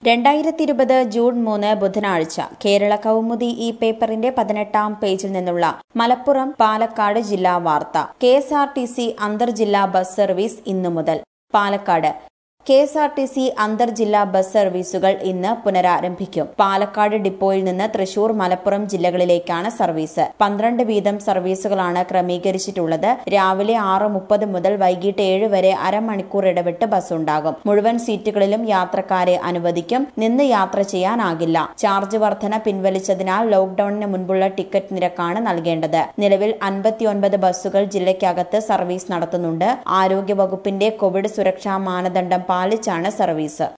രണ്ടായിരത്തി ഇരുപത് ജൂൺ മൂന്ന് ബുധനാഴ്ച കേരള കൗമുദി ഈ പേപ്പറിന്റെ പതിനെട്ടാം പേജിൽ നിന്നുള്ള മലപ്പുറം പാലക്കാട് ജില്ലാ വാർത്ത K S R T C അന്തർജില്ലാ ബസ് സർവീസ് ഇന്നു മുതൽ Palakkad K S R T C അന്തർജില്ലാ ബസ് സർവീസുകൾ ഇന്ന് പുനരാരംഭിക്കും പാലക്കാട് ഡിപ്പോയിൽ നിന്ന് തൃശൂർ മലപ്പുറം ജില്ലകളിലേക്കാണ് സർവീസ് പന്ത്രണ്ട് വീതം സർവീസുകളാണ് ക്രമീകരിച്ചിട്ടുള്ളത് രാവിലെ ആറ് മുപ്പത് മുതൽ വൈകിട്ട് ഏഴ് വരെ അരമണിക്കൂർ ഇടവിട്ട് ബസ് ഉണ്ടാകും മുഴുവൻ സീറ്റുകളിലും യാത്രക്കാരെ അനുവദിക്കും നിന്ന് യാത്ര ചെയ്യാനാകില്ല ചാർജ് വർധന പിൻവലിച്ചതിനാൽ ലോക്ഡൌണിന് മുൻപുള്ള ടിക്കറ്റ് നിരക്കാണ് നൽകേണ്ടത് നിലവിൽ അൻപത്തിയൊൻപത് ബസ്സുകൾ ജില്ലയ്ക്കകത്ത് സർവീസ് നടത്തുന്നുണ്ട് ആരോഗ്യ വകുപ്പിന്റെ കോവിഡ് സുരക്ഷാ മാനദണ്ഡം പാലിച്ചാണ് സർവീസ്